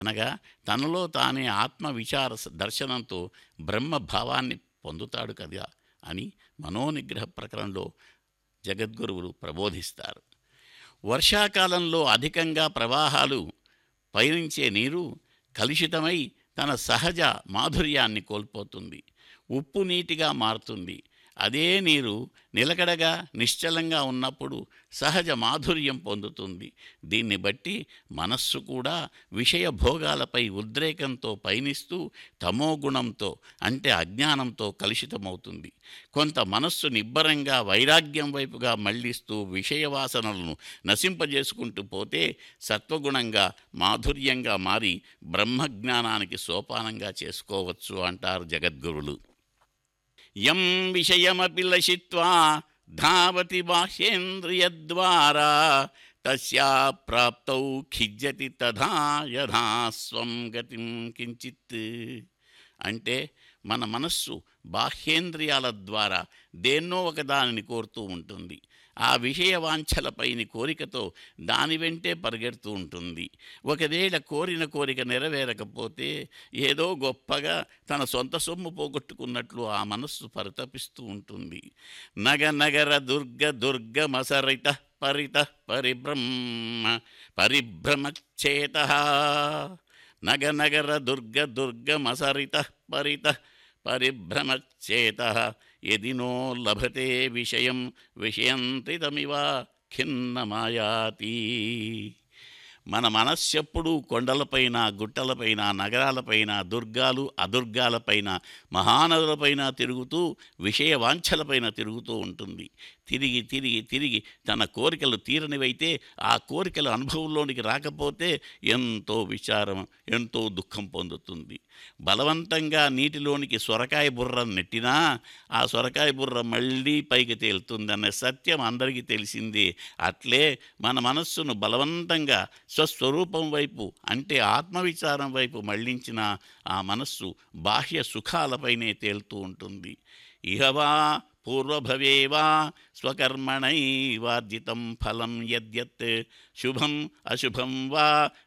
అనగా తనలో తానే ఆత్మ విచార స- దర్శనంతో బ్రహ్మ భావాన్ని పొందుతాడు కదా అని మనోనిగ్రహ ప్రకరణలో జగద్గురువులు ప్రబోధిస్తారు వర్షాకాలంలో అధికంగా ప్రవాహాలు పయనించే నీరు కలుషితమై తన సహజ మాధుర్యాన్ని కోల్పోతుంది ఉప్పు నీటిగా మారుతుంది అదే నీరు నిలకడగా నిశ్చలంగా ఉన్నప్పుడు సహజ మాధుర్యం పొందుతుంది దీన్ని బట్టి మనస్సు కూడా విషయ భోగాలపై ఉద్రేకంతో పయనిస్తూ తమోగుణంతో అంటే అజ్ఞానంతో కలుషితమవుతుంది కొంత మనస్సు నిబ్బరంగా వైరాగ్యం వైపుగా మళ్లిస్తూ విషయవాసనలను నశింపజేసుకుంటూ పోతే సత్వగుణంగా మాధుర్యంగా మారి బ్రహ్మజ్ఞానానికి సోపానంగా చేసుకోవచ్చు అంటారు జగద్గురులు యం విషయమపి లషిత్వా ధావతి బాహ్యేంద్రియద్వారా తస్యా ప్రాప్తౌ ఖిజ్యతి తథా యథా స్వం గతిం కించిత్ అంటే మన మనస్సు బాహ్యేంద్రియాల ద్వారా దేన్నో ఒక దానిని కోరుతూ ఉంటుంది ఆ విషయ వాంఛలపైని కోరికతో దాని వెంటే పరిగెడుతూ ఉంటుంది ఒకవేళ కోరిన కోరిక నెరవేరకపోతే ఏదో గొప్పగా తన సొంత సొమ్ము పోగొట్టుకున్నట్లు ఆ మనస్సు పరితపిస్తూ ఉంటుంది నగ నగర దుర్గ దుర్గ మసరిత పరిత పరిభ్రమ పరిభ్రమచేత నగ నగర దుర్గ దుర్గ మసరిత పరిత పరిభ్రమచేత యది నో లభతే విషయం విషయంత్రితమివ ఖిన్నమాయాతి మన మనస్సెప్పుడూ కొండలపైన గుట్టలపైన నగరాలపైన దుర్గాలు అదుర్గాలపైన మహానదులపైన తిరుగుతూ విషయ వాంఛలపైన తిరుగుతూ ఉంటుంది తిరిగి తిరిగి తిరిగి తన కోరికలు తీరనివైతే ఆ కోరికలు అనుభవంలోనికి రాకపోతే ఎంతో విచారం ఎంతో దుఃఖం పొందుతుంది బలవంతంగా నీటిలోనికి సొరకాయ బుర్ర నెట్టినా ఆ సొరకాయ బుర్ర మళ్ళీ పైకి తేలుతుందనే సత్యం అందరికీ తెలిసింది అట్లే మన మనస్సును బలవంతంగా స్వస్వరూపం వైపు అంటే ఆత్మవిచారం వైపు మళ్లించిన ఆ మనస్సు బాహ్య సుఖాలపైనే తేలుతూ ఉంటుంది ఇహవా పూర్వభవేవా స్వకర్మణైవార్జితం ఫలం యద్యత్ శుభం అశుభం వా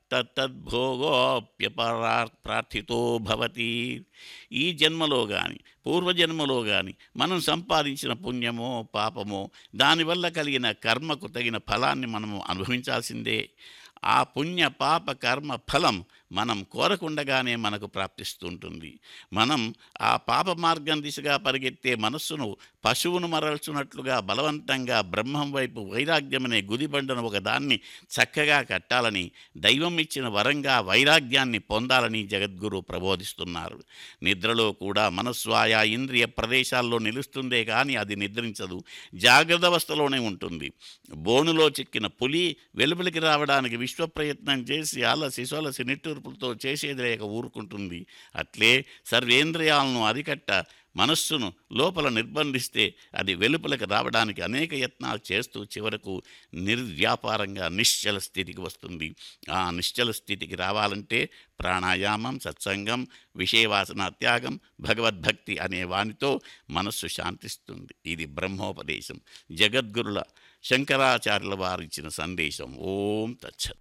తత్తద్భోగోప్యపరా ప్రార్థితో భవతి ఈ జన్మలో కానీ పూర్వజన్మలో కానీ మనం సంపాదించిన పుణ్యమో పాపమో దానివల్ల కలిగిన కర్మకు తగిన ఫలాన్ని మనము అనుభవించాల్సిందే ఆ పుణ్య పాప కర్మ ఫలం మనం కోరకుండగానే మనకు ప్రాప్తిస్తుంటుంది మనం ఆ పాప మార్గం దిశగా పరిగెత్తే మనస్సును పశువును మరల్చున్నట్లుగా బలవంతంగా బ్రహ్మం వైపు వైరాగ్యమనే గుదిబండను ఒక దాన్ని చక్కగా కట్టాలని దైవం ఇచ్చిన వరంగా వైరాగ్యాన్ని పొందాలని జగద్గురు ప్రబోధిస్తున్నారు నిద్రలో కూడా మనస్సు ఆయా ఇంద్రియ ప్రదేశాల్లో నిలుస్తుందే కానీ అది నిద్రించదు జాగ్రత్త అవస్థలోనే ఉంటుంది బోనులో చిక్కిన పులి వెలుపలికి రావడానికి విశ్వ ప్రయత్నం చేసి అలసి సొలసి నిట్టూర్పులతో చేసేది లేక ఊరుకుంటుంది అట్లే సర్వేంద్రియాలను అరికట్ట మనస్సును లోపల నిర్బంధిస్తే అది వెలుపలకు రావడానికి అనేక యత్నాలు చేస్తూ చివరకు నిర్వ్యాపారంగా నిశ్చల స్థితికి వస్తుంది ఆ నిశ్చల స్థితికి రావాలంటే ప్రాణాయామం సత్సంగం విషయవాసన త్యాగం భగవద్భక్తి అనే వానితో మనస్సు శాంతిస్తుంది ఇది బ్రహ్మోపదేశం జగద్గురుల శంకరాచార్యుల వారు ఇచ్చిన సందేశం ఓం తచ్చత్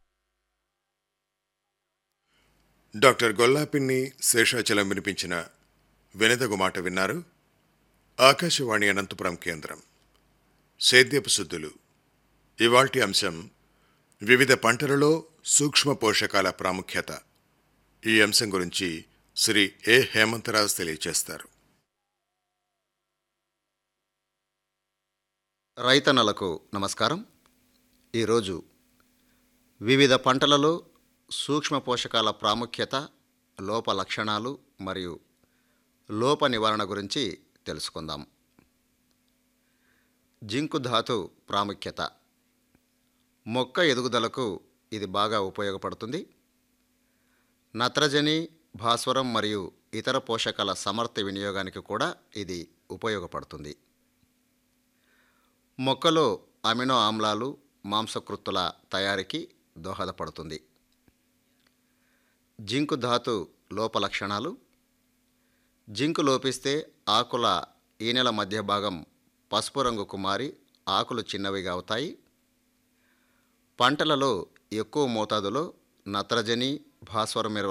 డాక్టర్ గొల్లాపిన్ని శేషాచలం వినిపించిన వెనదగు మాట విన్నారు ఆకాశవాణి అనంతపురం కేంద్రం సేద్యపు శుద్ధులు ఇవాల్టి అంశం వివిధ పంటలలో సూక్ష్మ పోషకాల ప్రాముఖ్యత ఈ అంశం గురించి శ్రీ ఏ హేమంతరాజ్ తెలియచేస్తారు రైతన్నలకు నమస్కారం ఈరోజు వివిధ పంటలలో సూక్ష్మ పోషకాల ప్రాముఖ్యత లోప లక్షణాలు మరియు లోప నివారణ గురించి తెలుసుకుందాం జింకు ధాతు ప్రాముఖ్యత మొక్క ఎదుగుదలకు ఇది బాగా ఉపయోగపడుతుంది నత్రజని భాస్వరం మరియు ఇతర పోషకాల సమర్థ వినియోగానికి కూడా ఇది ఉపయోగపడుతుంది మొక్కలో అమినో ఆమ్లాలు మాంసకృత్తుల తయారీకి దోహదపడుతుంది జింకు ధాతు లోప లక్షణాలు జింకు లోపిస్తే ఆకుల ఈనెల మధ్య భాగం పసుపు రంగుకు మారి ఆకులు చిన్నవిగా అవుతాయి పంటలలో ఎక్కువ మోతాదులో నత్రజని భాస్వరం ఎరువుల